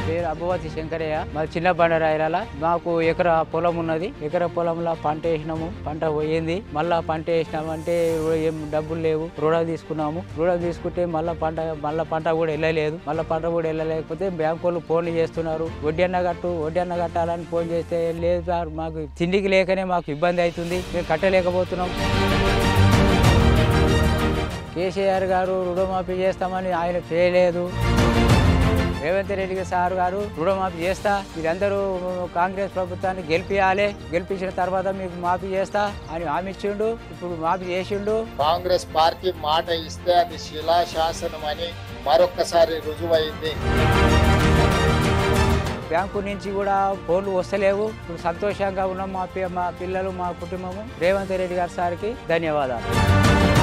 పేరు అబ్బవతి శంకరయ్య మా చిన్న బండరాయిరాల మాకు ఎకరా పొలం ఉన్నది ఎకరా పొలంలో పంట వేసినాము పంట పోయింది మళ్ళా పంట వేసినామంటే ఏం డబ్బులు లేవు రుణం తీసుకున్నాము రుణం తీసుకుంటే మళ్ళా పంట మళ్ళా పంట కూడా వెళ్ళలేదు మళ్ళా పంట కూడా వెళ్ళలేకపోతే బ్యాంకు వాళ్ళు ఫోన్లు చేస్తున్నారు వడ్డీ అన్న కట్టు వడ్డీ అన్న కట్టాలని ఫోన్ చేస్తే లేదు సార్ మాకు తిండికి లేకనే మాకు ఇబ్బంది అవుతుంది మేము కట్టలేకపోతున్నాం కేసీఆర్ గారు రుణమాఫీ చేస్తామని ఆయన చేయలేదు రేవంత్ రెడ్డి సార్ గారు రుణమాఫీ చేస్తా మీరందరూ కాంగ్రెస్ ప్రభుత్వాన్ని గెలిపియాలి గెలిపించిన తర్వాత మీకు మాఫీ చేస్తా అని హామీ ఇచ్చిండు ఇప్పుడు మాఫీ చేసిండు కాంగ్రెస్ పార్టీ మాట ఇస్తే అది శిలాశాసనం అని మరొక్కసారి రుజువైంది బ్యాంకు నుంచి కూడా ఫోన్లు వస్తలేవు ఇప్పుడు సంతోషంగా ఉన్నాం మా పి- మా పిల్లలు మా కుటుంబము రేవంత్ రెడ్డి గారి సార్కి ధన్యవాదాలు